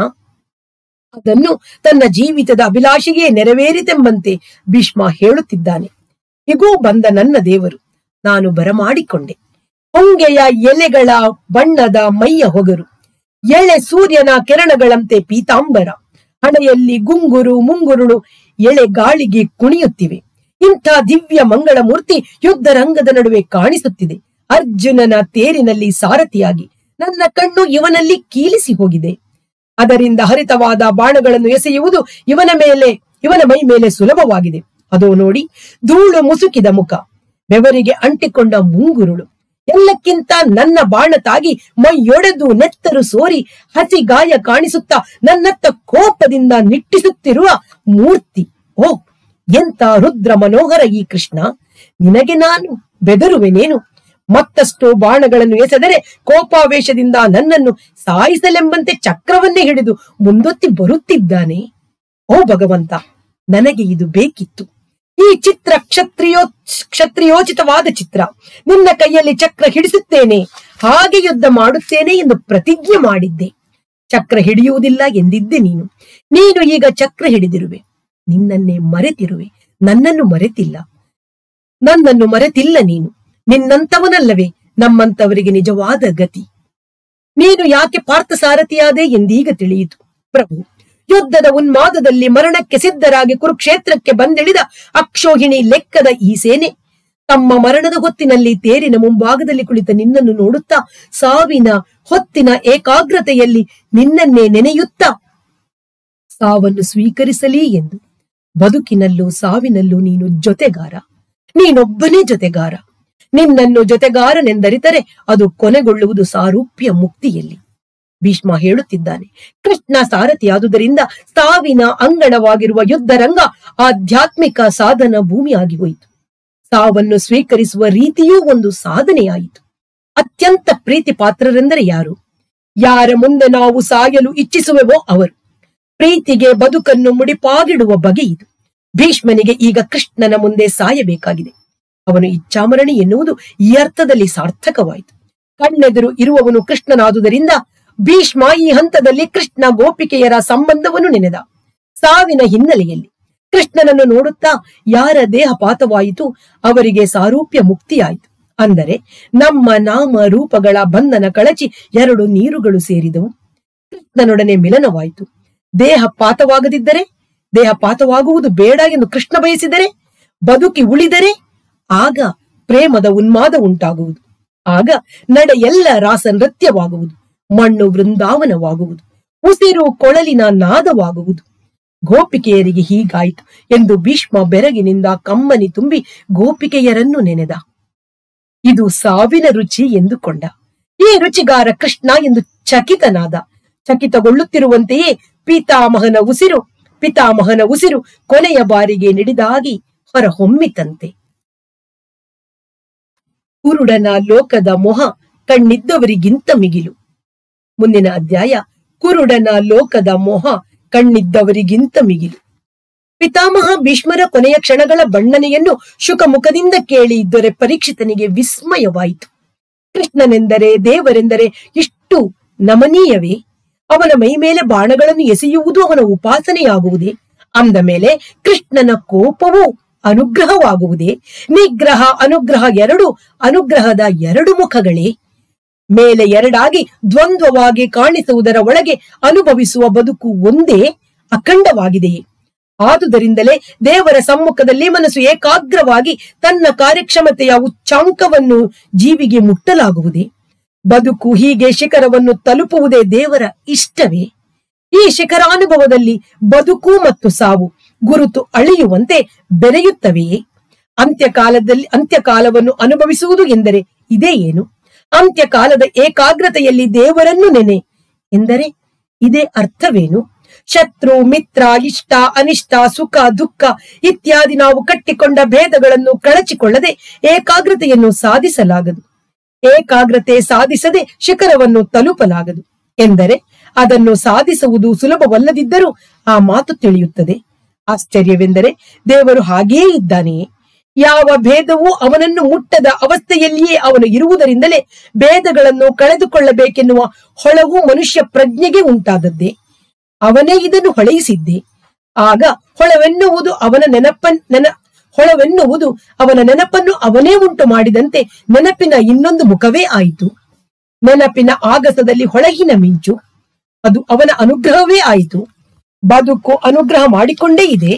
ಅದನ್ನು ತನ್ನ ಜೀವಿತದ ಅಭಿಲಾಷೆಯೇ ನೆರವೇರಿತೆಂಬಂತೆ ಭೀಷ್ಮ ಹೇಳುತ್ತಿದ್ದಾನೆ ಇಗೂ ಬಂದ ನನ್ನ ದೇವರು ನಾನು ಬರಮಾಡಿಕೊಂಡೆ ಹೊಂಗೆಯ ಎಲೆಗಳ ಬಣ್ಣದ ಮೈಯ ಹೊಗರು ಎಳೆ ಸೂರ್ಯನ ಕಿರಣಗಳಂತೆ ಪೀತಾಂಬರ ಹಣೆಯಲ್ಲಿ ಗುಂಗುರು ಮುಂಗುರುಳು ಎಳೆ ಗಾಳಿಗೆ ಕುಣಿಯುತ್ತಿವೆ ಇಂಥ ದಿವ್ಯ ಮಂಗಳ ಮೂರ್ತಿ ಯುದ್ಧ ರಂಗದ ನಡುವೆ ಕಾಣಿಸುತ್ತಿದೆ ಅರ್ಜುನನ ತೇರಿನಲ್ಲಿ ಸಾರಥಿಯಾಗಿ ನನ್ನ ಕಣ್ಣು ಇವನಲ್ಲಿ ಕೀಲಿಸಿ ಹೋಗಿದೆ ಅದರಿಂದ ಹರಿತವಾದ ಬಾಣಗಳನ್ನು ಎಸೆಯುವುದು ಇವನ ಮೇಲೆ ಇವನ ಮೈ ಮೇಲೆ ಸುಲಭವಾಗಿದೆ ಅದೋ ನೋಡಿ ಧೂಳು ಮುಸುಕಿದ ಮುಖ ಬೆವರಿಗೆ ಅಂಟಿಕೊಂಡ ಮುಂಗುರುಳು ಎಲ್ಲಕ್ಕಿಂತ ನನ್ನ ಬಾಣ ತಾಗಿ ಮೈಯೊಡೆದು ನೆತ್ತರು ಸೋರಿ ಹಸಿ ಗಾಯ ಕಾಣಿಸುತ್ತಾ ನನ್ನತ್ತ ಕೋಪದಿಂದ ನಿಟ್ಟಿಸುತ್ತಿರುವ ಮೂರ್ತಿ ಓ ಎಂತ ರುದ್ರ ಮನೋಹರ ಈ ಕೃಷ್ಣ ನಿನಗೆ ನಾನು ಬೆದರುವೆನೇನು ಮತ್ತಷ್ಟು ಬಾಣಗಳನ್ನು ಎಸೆದರೆ ಕೋಪಾವೇಶದಿಂದ ನನ್ನನ್ನು ಸಾಯಿಸಲೆಂಬಂತೆ ಚಕ್ರವನ್ನೇ ಹಿಡಿದು ಮುಂದೊತ್ತಿ ಬರುತ್ತಿದ್ದಾನೆ ಓ ಭಗವಂತ ನನಗೆ ಇದು ಬೇಕಿತ್ತು ಈ ಚಿತ್ರ ಕ್ಷತ್ರಿಯೋ ಕ್ಷತ್ರಿಯೋಚಿತವಾದ ಚಿತ್ರ ನಿನ್ನ ಕೈಯಲ್ಲಿ ಚಕ್ರ ಹಿಡಿಸುತ್ತೇನೆ ಹಾಗೆ ಯುದ್ಧ ಮಾಡುತ್ತೇನೆ ಎಂದು ಪ್ರತಿಜ್ಞೆ ಮಾಡಿದ್ದೆ ಚಕ್ರ ಹಿಡಿಯುವುದಿಲ್ಲ ಎಂದಿದ್ದೆ ನೀನು ನೀನು ಈಗ ಚಕ್ರ ಹಿಡಿದಿರುವೆ ನಿನ್ನನ್ನೇ ಮರೆತಿರುವೆ ನನ್ನನ್ನು ಮರೆತಿಲ್ಲ ನನ್ನನ್ನು ಮರೆತಿಲ್ಲ ನೀನು ನಿನ್ನಂತವನಲ್ಲವೇ ನಮ್ಮಂತವರಿಗೆ ನಿಜವಾದ ಗತಿ ನೀನು ಯಾಕೆ ಪಾರ್ಥ ಸಾರಥಿಯಾದೆ ಎಂದೀಗ ತಿಳಿಯಿತು ಪ್ರಭು ಯುದ್ಧದ ಉನ್ಮಾದದಲ್ಲಿ ಮರಣಕ್ಕೆ ಸಿದ್ಧರಾಗಿ ಕುರುಕ್ಷೇತ್ರಕ್ಕೆ ಬಂದಿಳಿದ ಅಕ್ಷೋಹಿಣಿ ಲೆಕ್ಕದ ಈ ಸೇನೆ ತಮ್ಮ ಮರಣದ ಹೊತ್ತಿನಲ್ಲಿ ತೇರಿನ ಮುಂಭಾಗದಲ್ಲಿ ಕುಳಿತ ನಿನ್ನನ್ನು ನೋಡುತ್ತಾ ಸಾವಿನ ಹೊತ್ತಿನ ಏಕಾಗ್ರತೆಯಲ್ಲಿ ನಿನ್ನನ್ನೇ ನೆನೆಯುತ್ತಾ ಸಾವನ್ನು ಸ್ವೀಕರಿಸಲಿ ಎಂದು ಬದುಕಿನಲ್ಲೂ ಸಾವಿನಲ್ಲೂ ನೀನು ಜೊತೆಗಾರ ನೀನೊಬ್ಬನೇ ಜೊತೆಗಾರ ನಿನ್ನನ್ನು ಜೊತೆಗಾರನೆಂದರಿತರೆ ಅದು ಕೊನೆಗೊಳ್ಳುವುದು ಸಾರೂಪ್ಯ ಮುಕ್ತಿಯಲ್ಲಿ ಭೀಷ್ಮ ಹೇಳುತ್ತಿದ್ದಾನೆ ಕೃಷ್ಣ ಸಾರಥಿಯಾದುದರಿಂದ ಸಾವಿನ ಅಂಗಣವಾಗಿರುವ ಯುದ್ಧರಂಗ ಆಧ್ಯಾತ್ಮಿಕ ಸಾಧನ ಭೂಮಿಯಾಗಿ ಹೋಯಿತು ಸಾವನ್ನು ಸ್ವೀಕರಿಸುವ ರೀತಿಯೂ ಒಂದು ಸಾಧನೆಯಾಯಿತು ಅತ್ಯಂತ ಪ್ರೀತಿ ಪಾತ್ರರೆಂದರೆ ಯಾರು ಯಾರ ಮುಂದೆ ನಾವು ಸಾಯಲು ಇಚ್ಛಿಸುವೆವೋ ಅವರು ಪ್ರೀತಿಗೆ ಬದುಕನ್ನು ಮುಡಿಪಾಗಿಡುವ ಬಗೆ ಇದು ಭೀಷ್ಮನಿಗೆ ಈಗ ಕೃಷ್ಣನ ಮುಂದೆ ಸಾಯಬೇಕಾಗಿದೆ ಅವನು ಇಚ್ಛಾಮರಣಿ ಎನ್ನುವುದು ಈ ಅರ್ಥದಲ್ಲಿ ಸಾರ್ಥಕವಾಯಿತು ಕಣ್ಣೆದುರು ಇರುವವನು ಕೃಷ್ಣನಾದುದರಿಂದ ಭೀಷ್ಮ ಈ ಹಂತದಲ್ಲಿ ಕೃಷ್ಣ ಗೋಪಿಕೆಯರ ಸಂಬಂಧವನ್ನು ನೆನೆದ ಸಾವಿನ ಹಿನ್ನೆಲೆಯಲ್ಲಿ ಕೃಷ್ಣನನ್ನು ನೋಡುತ್ತಾ ಯಾರ ದೇಹ ಪಾತವಾಯಿತು ಅವರಿಗೆ ಸಾರೂಪ್ಯ ಮುಕ್ತಿಯಾಯಿತು ಅಂದರೆ ನಮ್ಮ ನಾಮ ರೂಪಗಳ ಬಂಧನ ಕಳಚಿ ಎರಡು ನೀರುಗಳು ಸೇರಿದವು ಕೃಷ್ಣನೊಡನೆ ಮಿಲನವಾಯಿತು ದೇಹ ಪಾತವಾಗದಿದ್ದರೆ ದೇಹ ಪಾತವಾಗುವುದು ಬೇಡ ಎಂದು ಕೃಷ್ಣ ಬಯಸಿದರೆ ಬದುಕಿ ಉಳಿದರೆ ಆಗ ಪ್ರೇಮದ ಉನ್ಮಾದ ಉಂಟಾಗುವುದು ಆಗ ನಡೆ ಎಲ್ಲ ರಾಸ ನೃತ್ಯವಾಗುವುದು ಮಣ್ಣು ವೃಂದಾವನವಾಗುವುದು ಉಸಿರು ಕೊಳಲಿನ ನಾದವಾಗುವುದು ಗೋಪಿಕೆಯರಿಗೆ ಹೀಗಾಯಿತು ಎಂದು ಭೀಷ್ಮ ಬೆರಗಿನಿಂದ ಕಮ್ಮನಿ ತುಂಬಿ ಗೋಪಿಕೆಯರನ್ನು ನೆನೆದ ಇದು ಸಾವಿನ ರುಚಿ ಎಂದುಕೊಂಡ ಈ ರುಚಿಗಾರ ಕೃಷ್ಣ ಎಂದು ಚಕಿತನಾದ ಚಕಿತಗೊಳ್ಳುತ್ತಿರುವಂತೆಯೇ ಪಿತಾಮಹನ ಉಸಿರು ಪಿತಾಮಹನ ಉಸಿರು ಕೊನೆಯ ಬಾರಿಗೆ ನಿಡಿದಾಗಿ ಹೊರಹೊಮ್ಮಿತಂತೆ ಕುರುಡನ ಲೋಕದ ಮೊಹ ಕಣ್ಣಿದ್ದವರಿಗಿಂತ ಮಿಗಿಲು ಮುಂದಿನ ಅಧ್ಯಾಯ ಕುರುಡನ ಲೋಕದ ಮೋಹ ಕಣ್ಣಿದ್ದವರಿಗಿಂತ ಮಿಗಿಲು ಪಿತಾಮಹ ಭೀಷ್ಮರ ಕೊನೆಯ ಕ್ಷಣಗಳ ಬಣ್ಣನೆಯನ್ನು ಶುಕಮುಖದಿಂದ ಕೇಳಿ ದೊರೆ ಪರೀಕ್ಷಿತನಿಗೆ ವಿಸ್ಮಯವಾಯಿತು ಕೃಷ್ಣನೆಂದರೆ ದೇವರೆಂದರೆ ಇಷ್ಟು ನಮನೀಯವೇ ಅವನ ಮೈ ಮೇಲೆ ಬಾಣಗಳನ್ನು ಎಸೆಯುವುದು ಅವನ ಉಪಾಸನೆಯಾಗುವುದೇ ಅಂದ ಮೇಲೆ ಕೃಷ್ಣನ ಕೋಪವೂ ಅನುಗ್ರಹವಾಗುವುದೇ ನಿಗ್ರಹ ಅನುಗ್ರಹ ಎರಡು ಅನುಗ್ರಹದ ಎರಡು ಮುಖಗಳೇ ಮೇಲೆ ಎರಡಾಗಿ ದ್ವಂದ್ವವಾಗಿ ಕಾಣಿಸುವುದರ ಒಳಗೆ ಅನುಭವಿಸುವ ಬದುಕು ಒಂದೇ ಅಖಂಡವಾಗಿದೆಯೇ ಆದುದರಿಂದಲೇ ದೇವರ ಸಮ್ಮುಖದಲ್ಲಿ ಮನಸ್ಸು ಏಕಾಗ್ರವಾಗಿ ತನ್ನ ಕಾರ್ಯಕ್ಷಮತೆಯ ಉಚ್ಚಾಂಕವನ್ನು ಜೀವಿಗೆ ಮುಟ್ಟಲಾಗುವುದೇ ಬದುಕು ಹೀಗೆ ಶಿಖರವನ್ನು ತಲುಪುವುದೇ ದೇವರ ಇಷ್ಟವೇ ಈ ಶಿಖರಾನುಭವದಲ್ಲಿ ಬದುಕು ಮತ್ತು ಸಾವು ಗುರುತು ಅಳಿಯುವಂತೆ ಬೆರೆಯುತ್ತವೆಯೇ ಅಂತ್ಯಕಾಲದಲ್ಲಿ ಅಂತ್ಯಕಾಲವನ್ನು ಅನುಭವಿಸುವುದು ಎಂದರೆ ಇದೇ ಏನು ಅಂತ್ಯಕಾಲದ ಏಕಾಗ್ರತೆಯಲ್ಲಿ ದೇವರನ್ನು ನೆನೆ ಎಂದರೆ ಇದೇ ಅರ್ಥವೇನು ಶತ್ರು ಮಿತ್ರ ಇಷ್ಟ ಅನಿಷ್ಟ ಸುಖ ದುಃಖ ಇತ್ಯಾದಿ ನಾವು ಕಟ್ಟಿಕೊಂಡ ಭೇದಗಳನ್ನು ಕಳಚಿಕೊಳ್ಳದೆ ಏಕಾಗ್ರತೆಯನ್ನು ಸಾಧಿಸಲಾಗದು ಏಕಾಗ್ರತೆ ಸಾಧಿಸದೆ ಶಿಖರವನ್ನು ತಲುಪಲಾಗದು ಎಂದರೆ ಅದನ್ನು ಸಾಧಿಸುವುದು ಸುಲಭವಲ್ಲದಿದ್ದರೂ ಆ ಮಾತು ತಿಳಿಯುತ್ತದೆ ಆಶ್ಚರ್ಯವೆಂದರೆ ದೇವರು ಹಾಗೇ ಇದ್ದಾನೆಯೇ ಯಾವ ಭೇದವೂ ಅವನನ್ನು ಮುಟ್ಟದ ಅವಸ್ಥೆಯಲ್ಲಿಯೇ ಅವನು ಇರುವುದರಿಂದಲೇ ಭೇದಗಳನ್ನು ಕಳೆದುಕೊಳ್ಳಬೇಕೆನ್ನುವ ಹೊಳವು ಮನುಷ್ಯ ಪ್ರಜ್ಞೆಗೆ ಉಂಟಾದದ್ದೇ ಅವನೇ ಇದನ್ನು ಹೊಳೆಯಿಸಿದ್ದೆ ಆಗ ಹೊಳವೆನ್ನುವುದು ಅವನ ನೆನಪ ನೆನ ಹೊಳವೆನ್ನುವುದು ಅವನ ನೆನಪನ್ನು ಅವನೇ ಉಂಟು ಮಾಡಿದಂತೆ ನೆನಪಿನ ಇನ್ನೊಂದು ಮುಖವೇ ಆಯಿತು ನೆನಪಿನ ಆಗಸದಲ್ಲಿ ಹೊಳಗಿನ ಮಿಂಚು ಅದು ಅವನ ಅನುಗ್ರಹವೇ ಆಯಿತು ಬದುಕು ಅನುಗ್ರಹ ಮಾಡಿಕೊಂಡೇ ಇದೆ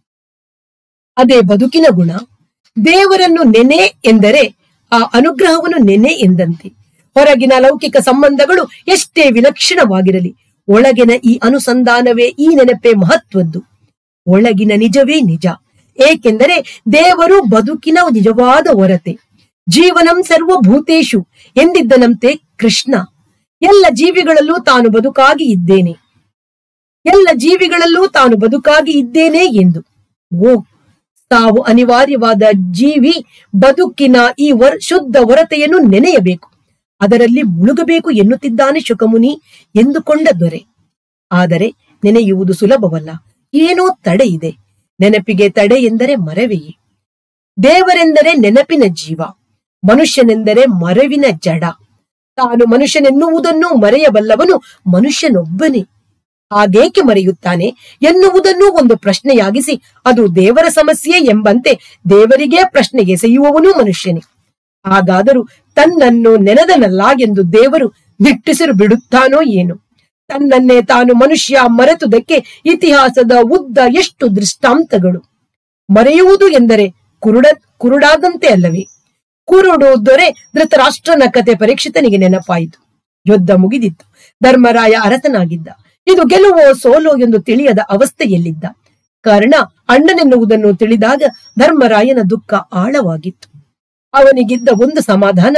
ಅದೇ ಬದುಕಿನ ಗುಣ ದೇವರನ್ನು ನೆನೆ ಎಂದರೆ ಆ ಅನುಗ್ರಹವನ್ನು ನೆನೆ ಎಂದಂತೆ ಹೊರಗಿನ ಲೌಕಿಕ ಸಂಬಂಧಗಳು ಎಷ್ಟೇ ವಿಲಕ್ಷಣವಾಗಿರಲಿ ಒಳಗಿನ ಈ ಅನುಸಂಧಾನವೇ ಈ ನೆನಪೇ ಮಹತ್ವದ್ದು ಒಳಗಿನ ನಿಜವೇ ನಿಜ ಏಕೆಂದರೆ ದೇವರು ಬದುಕಿನ ನಿಜವಾದ ಹೊರತೆ ಜೀವನಂ ಸರ್ವಭೂತೇಶು ಎಂದಿದ್ದನಂತೆ ಕೃಷ್ಣ ಎಲ್ಲ ಜೀವಿಗಳಲ್ಲೂ ತಾನು ಬದುಕಾಗಿ ಇದ್ದೇನೆ ಎಲ್ಲ ಜೀವಿಗಳಲ್ಲೂ ತಾನು ಬದುಕಾಗಿ ಇದ್ದೇನೆ ಎಂದು ಓ ತಾವು ಅನಿವಾರ್ಯವಾದ ಜೀವಿ ಬದುಕಿನ ಈ ವರ್ ಶುದ್ಧ ಹೊರತೆಯನ್ನು ನೆನೆಯಬೇಕು ಅದರಲ್ಲಿ ಮುಳುಗಬೇಕು ಎನ್ನುತ್ತಿದ್ದಾನೆ ಶುಕಮುನಿ ಎಂದುಕೊಂಡ ದೊರೆ ಆದರೆ ನೆನೆಯುವುದು ಸುಲಭವಲ್ಲ ಏನೋ ತಡೆ ಇದೆ ನೆನಪಿಗೆ ತಡೆ ಎಂದರೆ ಮರವೆಯೇ ದೇವರೆಂದರೆ ನೆನಪಿನ ಜೀವ ಮನುಷ್ಯನೆಂದರೆ ಮರವಿನ ಜಡ ತಾನು ಮನುಷ್ಯನೆನ್ನುವುದನ್ನು ಮರೆಯಬಲ್ಲವನು ಮನುಷ್ಯನೊಬ್ಬನೇ ಹಾಗೇಕೆ ಮರೆಯುತ್ತಾನೆ ಎನ್ನುವುದನ್ನು ಒಂದು ಪ್ರಶ್ನೆಯಾಗಿಸಿ ಅದು ದೇವರ ಸಮಸ್ಯೆ ಎಂಬಂತೆ ದೇವರಿಗೇ ಪ್ರಶ್ನೆ ಎಸೆಯುವವನೂ ಮನುಷ್ಯನೇ ಹಾಗಾದರೂ ತನ್ನನ್ನು ನೆನೆದನಲ್ಲ ಎಂದು ದೇವರು ನಿಟ್ಟುಸಿರು ಬಿಡುತ್ತಾನೋ ಏನು ತನ್ನನ್ನೇ ತಾನು ಮನುಷ್ಯ ಮರೆತುದಕ್ಕೆ ಇತಿಹಾಸದ ಉದ್ದ ಎಷ್ಟು ದೃಷ್ಟಾಂತಗಳು ಮರೆಯುವುದು ಎಂದರೆ ಕುರುಡ ಕುರುಡಾದಂತೆ ಅಲ್ಲವೇ ಕುರುಡು ದೊರೆ ಧೃತರಾಷ್ಟ್ರನ ಕತೆ ಪರೀಕ್ಷಿತನಿಗೆ ನೆನಪಾಯಿತು ಯುದ್ಧ ಮುಗಿದಿತ್ತು ಧರ್ಮರಾಯ ಅರಸನಾಗಿದ್ದ ಇದು ಗೆಲುವೋ ಸೋಲೋ ಎಂದು ತಿಳಿಯದ ಅವಸ್ಥೆಯಲ್ಲಿದ್ದ ಕಾರಣ ಅಣ್ಣನೆನ್ನುವುದನ್ನು ತಿಳಿದಾಗ ಧರ್ಮರಾಯನ ದುಃಖ ಆಳವಾಗಿತ್ತು ಅವನಿಗಿದ್ದ ಒಂದು ಸಮಾಧಾನ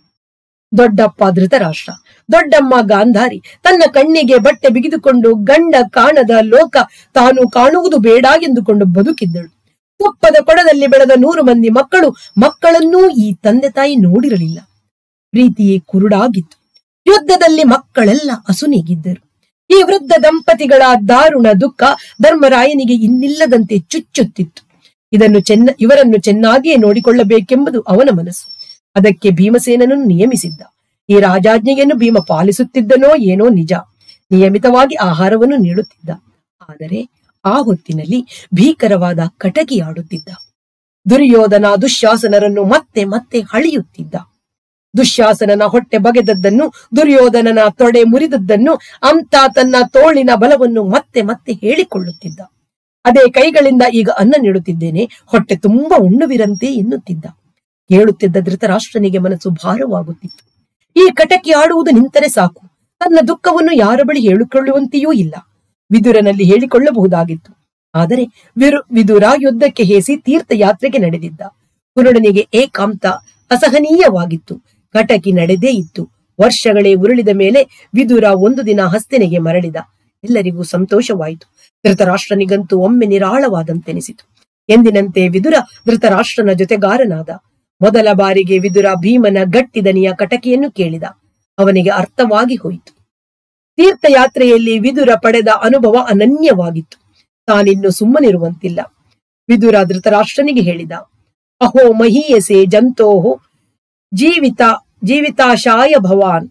ದೊಡ್ಡಪ್ಪ ಧೃತರಾಷ್ಟ್ರ ದೊಡ್ಡಮ್ಮ ಗಾಂಧಾರಿ ತನ್ನ ಕಣ್ಣಿಗೆ ಬಟ್ಟೆ ಬಿಗಿದುಕೊಂಡು ಗಂಡ ಕಾಣದ ಲೋಕ ತಾನು ಕಾಣುವುದು ಬೇಡ ಎಂದುಕೊಂಡು ಬದುಕಿದ್ದಳು ತುಪ್ಪದ ಕೊಡದಲ್ಲಿ ಬೆಳೆದ ನೂರು ಮಂದಿ ಮಕ್ಕಳು ಮಕ್ಕಳನ್ನೂ ಈ ತಂದೆ ತಾಯಿ ನೋಡಿರಲಿಲ್ಲ ಪ್ರೀತಿಯೇ ಕುರುಡಾಗಿತ್ತು ಯುದ್ಧದಲ್ಲಿ ಮಕ್ಕಳೆಲ್ಲ ಅಸುನೀಗಿದ್ದರು ಈ ವೃದ್ಧ ದಂಪತಿಗಳ ದಾರುಣ ದುಃಖ ಧರ್ಮರಾಯನಿಗೆ ಇನ್ನಿಲ್ಲದಂತೆ ಚುಚ್ಚುತ್ತಿತ್ತು ಇದನ್ನು ಚೆನ್ನ ಇವರನ್ನು ಚೆನ್ನಾಗಿಯೇ ನೋಡಿಕೊಳ್ಳಬೇಕೆಂಬುದು ಅವನ ಮನಸ್ಸು ಅದಕ್ಕೆ ಭೀಮಸೇನನನ್ನು ನಿಯಮಿಸಿದ್ದ ಈ ರಾಜಾಜ್ಞೆಯನ್ನು ಭೀಮ ಪಾಲಿಸುತ್ತಿದ್ದನೋ ಏನೋ ನಿಜ ನಿಯಮಿತವಾಗಿ ಆಹಾರವನ್ನು ನೀಡುತ್ತಿದ್ದ ಆದರೆ ಆ ಹೊತ್ತಿನಲ್ಲಿ ಭೀಕರವಾದ ಕಟಕಿ ಆಡುತ್ತಿದ್ದ ದುರ್ಯೋಧನ ದುಶ್ಯಾಸನರನ್ನು ಮತ್ತೆ ಮತ್ತೆ ಹಳಿಯುತ್ತಿದ್ದ ದುಶ್ಯಾಸನನ ಹೊಟ್ಟೆ ಬಗೆದದ್ದನ್ನು ದುರ್ಯೋಧನನ ತೊಡೆ ಮುರಿದದ್ದನ್ನು ಅಂತ ತನ್ನ ತೋಳಿನ ಬಲವನ್ನು ಮತ್ತೆ ಮತ್ತೆ ಹೇಳಿಕೊಳ್ಳುತ್ತಿದ್ದ ಅದೇ ಕೈಗಳಿಂದ ಈಗ ಅನ್ನ ನೀಡುತ್ತಿದ್ದೇನೆ ಹೊಟ್ಟೆ ತುಂಬಾ ಉಣ್ಣುವಿರಂತೆ ಎನ್ನುತ್ತಿದ್ದ ಹೇಳುತ್ತಿದ್ದ ಧೃತರಾಷ್ಟ್ರನಿಗೆ ಮನಸ್ಸು ಭಾರವಾಗುತ್ತಿತ್ತು ಈ ಕಟಕಿ ಆಡುವುದು ನಿಂತರೆ ಸಾಕು ತನ್ನ ದುಃಖವನ್ನು ಯಾರ ಬಳಿ ಹೇಳಿಕೊಳ್ಳುವಂತೆಯೂ ಇಲ್ಲ ವಿದುರನಲ್ಲಿ ಹೇಳಿಕೊಳ್ಳಬಹುದಾಗಿತ್ತು ಆದರೆ ವಿರು ವಿದುರ ಯುದ್ಧಕ್ಕೆ ಹೇಸಿ ತೀರ್ಥಯಾತ್ರೆಗೆ ನಡೆದಿದ್ದ ಕುರುಡನಿಗೆ ಏಕಾಂತ ಅಸಹನೀಯವಾಗಿತ್ತು ಕಟಕಿ ನಡೆದೇ ಇತ್ತು ವರ್ಷಗಳೇ ಉರುಳಿದ ಮೇಲೆ ವಿದುರ ಒಂದು ದಿನ ಹಸ್ತಿನೆಗೆ ಮರಳಿದ ಎಲ್ಲರಿಗೂ ಸಂತೋಷವಾಯಿತು ಧೃತರಾಷ್ಟ್ರನಿಗಂತೂ ಒಮ್ಮೆ ನಿರಾಳವಾದಂತೆನಿಸಿತು ಎಂದಿನಂತೆ ವಿದುರ ಧೃತರಾಷ್ಟ್ರನ ಜೊತೆಗಾರನಾದ ಮೊದಲ ಬಾರಿಗೆ ವಿದುರ ಭೀಮನ ಗಟ್ಟಿದನಿಯ ಕಟಕಿಯನ್ನು ಕೇಳಿದ ಅವನಿಗೆ ಅರ್ಥವಾಗಿ ಹೋಯಿತು ತೀರ್ಥಯಾತ್ರೆಯಲ್ಲಿ ವಿದುರ ಪಡೆದ ಅನುಭವ ಅನನ್ಯವಾಗಿತ್ತು ತಾನಿನ್ನು ಸುಮ್ಮನಿರುವಂತಿಲ್ಲ ವಿದುರ ಧೃತರಾಷ್ಟ್ರನಿಗೆ ಹೇಳಿದ ಅಹೋ ಮಹೀಯಸೆ ಜಂತೋಹೋ ಜೀವಿತ ಜೀವಿತಾಶಾಯ ಭವಾನ್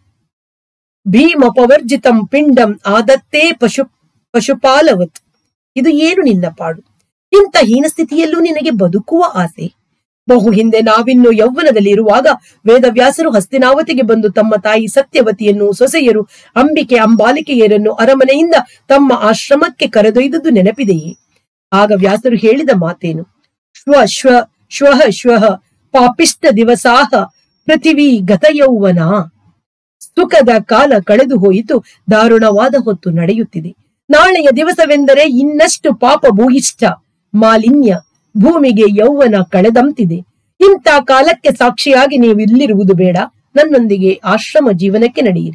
ಭೀಮಪವರ್ಜಿತಂ ಪಿಂಡಂ ಆದತ್ತೇ ಪಶು ಪಶುಪಾಲವತ್ ಇದು ಏನು ನಿನ್ನ ಪಾಡು ಇಂಥ ಹೀನ ಸ್ಥಿತಿಯಲ್ಲೂ ನಿನಗೆ ಬದುಕುವ ಆಸೆ ಬಹು ಹಿಂದೆ ನಾವಿನ್ನು ಯೌವನದಲ್ಲಿ ಇರುವಾಗ ವೇದವ್ಯಾಸರು ಹಸ್ತಿನಾವತಿಗೆ ಬಂದು ತಮ್ಮ ತಾಯಿ ಸತ್ಯವತಿಯನ್ನು ಸೊಸೆಯರು ಅಂಬಿಕೆ ಅಂಬಾಲಿಕೆಯರನ್ನು ಅರಮನೆಯಿಂದ ತಮ್ಮ ಆಶ್ರಮಕ್ಕೆ ಕರೆದೊಯ್ದದ್ದು ನೆನಪಿದೆಯೇ ಆಗ ವ್ಯಾಸರು ಹೇಳಿದ ಮಾತೇನು ಶ್ವ ಶ್ವ ಶ್ವಃ ಶ್ವಃ ಪಾಪಿಷ್ಟ ದಿವಸಾಹ ಪೃಥಿವಿ ಗತಯೌವನ ಸುಖದ ಕಾಲ ಕಳೆದು ಹೋಯಿತು ದಾರುಣವಾದ ಹೊತ್ತು ನಡೆಯುತ್ತಿದೆ ನಾಳೆಯ ದಿವಸವೆಂದರೆ ಇನ್ನಷ್ಟು ಪಾಪ ಭೂಯಿಷ್ಠ ಮಾಲಿನ್ಯ ಭೂಮಿಗೆ ಯೌವನ ಕಳೆದಂತಿದೆ ಇಂಥ ಕಾಲಕ್ಕೆ ಸಾಕ್ಷಿಯಾಗಿ ನೀವು ಇಲ್ಲಿರುವುದು ಬೇಡ ನನ್ನೊಂದಿಗೆ ಆಶ್ರಮ ಜೀವನಕ್ಕೆ ನಡೆಯಿರಿ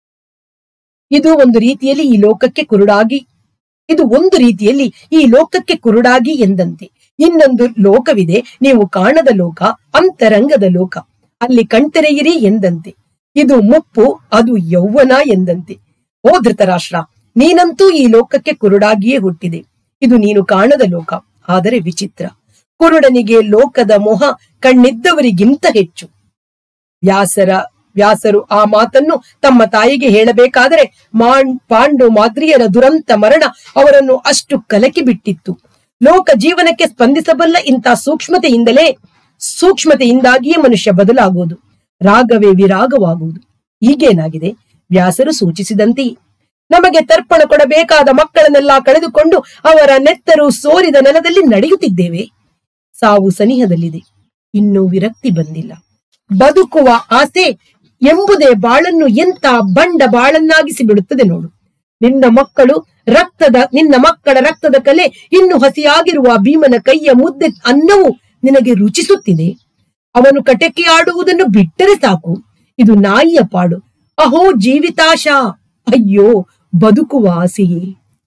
ಇದು ಒಂದು ರೀತಿಯಲ್ಲಿ ಈ ಲೋಕಕ್ಕೆ ಕುರುಡಾಗಿ ಇದು ಒಂದು ರೀತಿಯಲ್ಲಿ ಈ ಲೋಕಕ್ಕೆ ಕುರುಡಾಗಿ ಎಂದಂತೆ ಇನ್ನೊಂದು ಲೋಕವಿದೆ ನೀವು ಕಾಣದ ಲೋಕ ಅಂತರಂಗದ ಲೋಕ ಅಲ್ಲಿ ಕಣ್ತೆರೆಯಿರಿ ಎಂದಂತೆ ಇದು ಮುಪ್ಪು ಅದು ಯೌವನ ಎಂದಂತೆ ಓ ಧೃತರಾಷ್ಟ್ರ ನೀನಂತೂ ಈ ಲೋಕಕ್ಕೆ ಕುರುಡಾಗಿಯೇ ಹುಟ್ಟಿದೆ ಇದು ನೀನು ಕಾಣದ ಲೋಕ ಆದರೆ ವಿಚಿತ್ರ ಕುರುಡನಿಗೆ ಲೋಕದ ಮೋಹ ಕಣ್ಣಿದ್ದವರಿಗಿಂತ ಹೆಚ್ಚು ವ್ಯಾಸರ ವ್ಯಾಸರು ಆ ಮಾತನ್ನು ತಮ್ಮ ತಾಯಿಗೆ ಹೇಳಬೇಕಾದರೆ ಮಾಣ್ ಪಾಂಡು ಮಾದ್ರಿಯರ ದುರಂತ ಮರಣ ಅವರನ್ನು ಅಷ್ಟು ಕಲಕಿ ಬಿಟ್ಟಿತ್ತು ಲೋಕ ಜೀವನಕ್ಕೆ ಸ್ಪಂದಿಸಬಲ್ಲ ಇಂಥ ಸೂಕ್ಷ್ಮತೆಯಿಂದಲೇ ಸೂಕ್ಷ್ಮತೆಯಿಂದಾಗಿಯೇ ಮನುಷ್ಯ ಬದಲಾಗುವುದು ರಾಗವೇ ವಿರಾಗವಾಗುವುದು ಈಗೇನಾಗಿದೆ ವ್ಯಾಸರು ಸೂಚಿಸಿದಂತೆಯೇ ನಮಗೆ ತರ್ಪಣ ಕೊಡಬೇಕಾದ ಮಕ್ಕಳನ್ನೆಲ್ಲ ಕಳೆದುಕೊಂಡು ಅವರ ನೆತ್ತರು ಸೋರಿದ ನೆಲದಲ್ಲಿ ನಡೆಯುತ್ತಿದ್ದೇವೆ ಸಾವು ಸನಿಹದಲ್ಲಿದೆ ಇನ್ನೂ ವಿರಕ್ತಿ ಬಂದಿಲ್ಲ ಬದುಕುವ ಆಸೆ ಎಂಬುದೇ ಬಾಳನ್ನು ಎಂತ ಬಂಡ ಬಾಳನ್ನಾಗಿಸಿ ಬಿಡುತ್ತದೆ ನೋಡು ನಿನ್ನ ಮಕ್ಕಳು ರಕ್ತದ ನಿನ್ನ ಮಕ್ಕಳ ರಕ್ತದ ಕಲೆ ಇನ್ನು ಹಸಿಯಾಗಿರುವ ಭೀಮನ ಕೈಯ ಮುದ್ದೆ ಅನ್ನವು ನಿನಗೆ ರುಚಿಸುತ್ತಿದೆ ಅವನು ಕಟಕಿ ಆಡುವುದನ್ನು ಬಿಟ್ಟರೆ ಸಾಕು ಇದು ನಾಯಿಯ ಪಾಡು ಅಹೋ ಜೀವಿತಾಶಾ ಅಯ್ಯೋ ಬದುಕುವ ಆಸೆಯೇ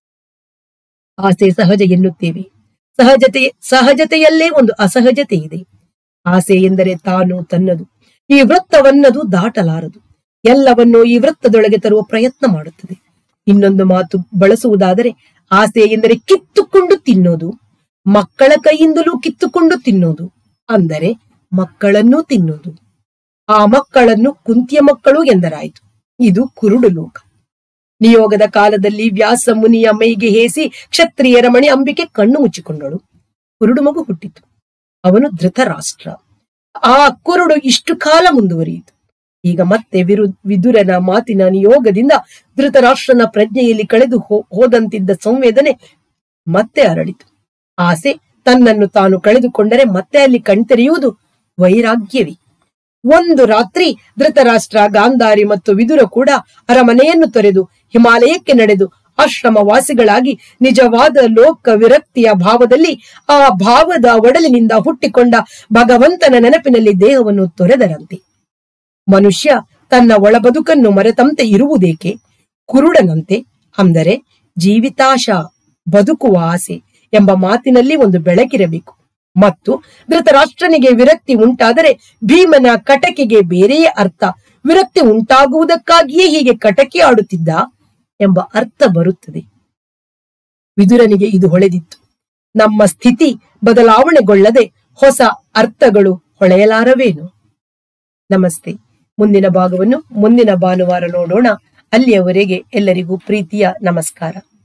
ಆಸೆ ಸಹಜ ಎನ್ನುತ್ತೇವೆ ಸಹಜತೆ ಸಹಜತೆಯಲ್ಲೇ ಒಂದು ಅಸಹಜತೆ ಇದೆ ಆಸೆ ಎಂದರೆ ತಾನು ತನ್ನದು ಈ ವೃತ್ತವನ್ನದು ದಾಟಲಾರದು ಎಲ್ಲವನ್ನೂ ಈ ವೃತ್ತದೊಳಗೆ ತರುವ ಪ್ರಯತ್ನ ಮಾಡುತ್ತದೆ ಇನ್ನೊಂದು ಮಾತು ಬಳಸುವುದಾದರೆ ಆಸೆ ಎಂದರೆ ಕಿತ್ತುಕೊಂಡು ತಿನ್ನೋದು ಮಕ್ಕಳ ಕೈಯಿಂದಲೂ ಕಿತ್ತುಕೊಂಡು ತಿನ್ನೋದು ಅಂದರೆ ಮಕ್ಕಳನ್ನೂ ತಿನ್ನೋದು ಆ ಮಕ್ಕಳನ್ನು ಕುಂತಿಯ ಮಕ್ಕಳು ಎಂದರಾಯಿತು ಇದು ಕುರುಡು ಲೋಕ ನಿಯೋಗದ ಕಾಲದಲ್ಲಿ ವ್ಯಾಸ ಮುನಿಯ ಮೈಗೆ ಹೇಸಿ ಕ್ಷತ್ರಿಯರ ಮಣಿ ಅಂಬಿಕೆ ಕಣ್ಣು ಮುಚ್ಚಿಕೊಂಡಳು ಕುರುಡು ಮಗು ಹುಟ್ಟಿತು ಅವನು ಧೃತರಾಷ್ಟ್ರ ಆ ಕುರುಡು ಇಷ್ಟು ಕಾಲ ಮುಂದುವರಿಯಿತು ಈಗ ಮತ್ತೆ ವಿರು ವಿದುರನ ಮಾತಿನ ನಿಯೋಗದಿಂದ ಧೃತರಾಷ್ಟ್ರನ ಪ್ರಜ್ಞೆಯಲ್ಲಿ ಕಳೆದು ಹೋ- ಹೋದಂತಿದ್ದ ಸಂವೇದನೆ ಮತ್ತೆ ಅರಳಿತು ಆಸೆ ತನ್ನನ್ನು ತಾನು ಕಳೆದುಕೊಂಡರೆ ಮತ್ತೆ ಅಲ್ಲಿ ಕಣ್ತೆರೆಯುವುದು ವೈರಾಗ್ಯವೇ ಒಂದು ರಾತ್ರಿ ಧೃತರಾಷ್ಟ್ರ ಗಾಂಧಾರಿ ಮತ್ತು ವಿದುರ ಕೂಡ ಅರಮನೆಯನ್ನು ತೊರೆದು ಹಿಮಾಲಯಕ್ಕೆ ನಡೆದು ಆಶ್ರಮ ವಾಸಿಗಳಾಗಿ ನಿಜವಾದ ಲೋಕ ವಿರಕ್ತಿಯ ಭಾವದಲ್ಲಿ ಆ ಭಾವದ ಒಡಲಿನಿಂದ ಹುಟ್ಟಿಕೊಂಡ ಭಗವಂತನ ನೆನಪಿನಲ್ಲಿ ದೇಹವನ್ನು ತೊರೆದರಂತೆ ಮನುಷ್ಯ ತನ್ನ ಒಳಬದುಕನ್ನು ಮರೆತಂತೆ ಇರುವುದೇಕೆ ಕುರುಡನಂತೆ ಅಂದರೆ ಜೀವಿತಾಶ ಬದುಕುವ ಆಸೆ ಎಂಬ ಮಾತಿನಲ್ಲಿ ಒಂದು ಬೆಳಕಿರಬೇಕು ಮತ್ತು ಧೃತರಾಷ್ಟ್ರನಿಗೆ ವಿರಕ್ತಿ ಉಂಟಾದರೆ ಭೀಮನ ಕಟಕಿಗೆ ಬೇರೆಯೇ ಅರ್ಥ ವಿರಕ್ತಿ ಉಂಟಾಗುವುದಕ್ಕಾಗಿಯೇ ಹೀಗೆ ಕಟಕಿ ಆಡುತ್ತಿದ್ದ ಎಂಬ ಅರ್ಥ ಬರುತ್ತದೆ ವಿದುರನಿಗೆ ಇದು ಹೊಳೆದಿತ್ತು ನಮ್ಮ ಸ್ಥಿತಿ ಬದಲಾವಣೆಗೊಳ್ಳದೆ ಹೊಸ ಅರ್ಥಗಳು ಹೊಳೆಯಲಾರವೇನು ನಮಸ್ತೆ ಮುಂದಿನ ಭಾಗವನ್ನು ಮುಂದಿನ ಭಾನುವಾರ ನೋಡೋಣ ಅಲ್ಲಿಯವರೆಗೆ ಎಲ್ಲರಿಗೂ ಪ್ರೀತಿಯ ನಮಸ್ಕಾರ